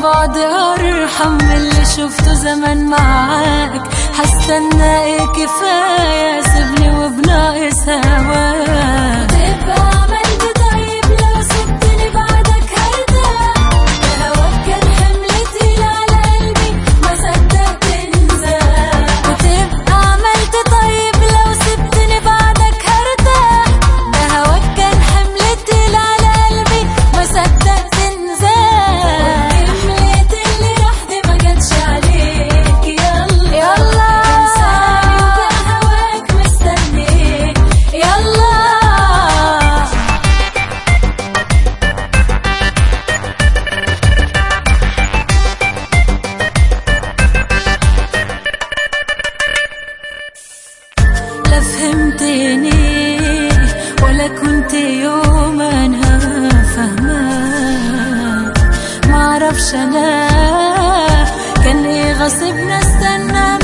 البعد أرحم من اللي شفته زمان معاك هستنى ايه كفاية سيبني وبناقص هواك تبقى عملت طيب لو سبتني بعدك هرتاح ده هواك كان حمل تقيل على قلبي ما صدقت انزاح وتبقى عملت طيب لو سبتني بعدك هرتاح ده هواك كان حمل تقيل على قلبي ما صدقت انزاح حملت اللي راح دي ما جاتش عليك يلا يلا انساني وبقى هواك مستنيك يلا لا فهمتني ولا كنت يوم انا فاهمة معرفش انا كان ايه غصبنا استنى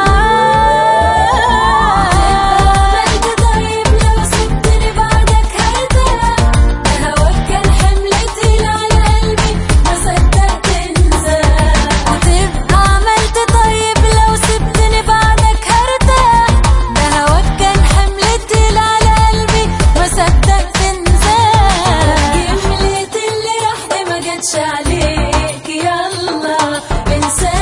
معاك طيب لو سبتني بعدك هرتاح ده هواك كان حمل تقيل على قلبي ما صدقت انزاح وتبقى عملت طيب لو سبتني بعدك هرتاح ده هواك كان حمل تقيل على قلبي ما صدقت انزاح حملت اللي راح دي ما جاتش عليك يلا انساني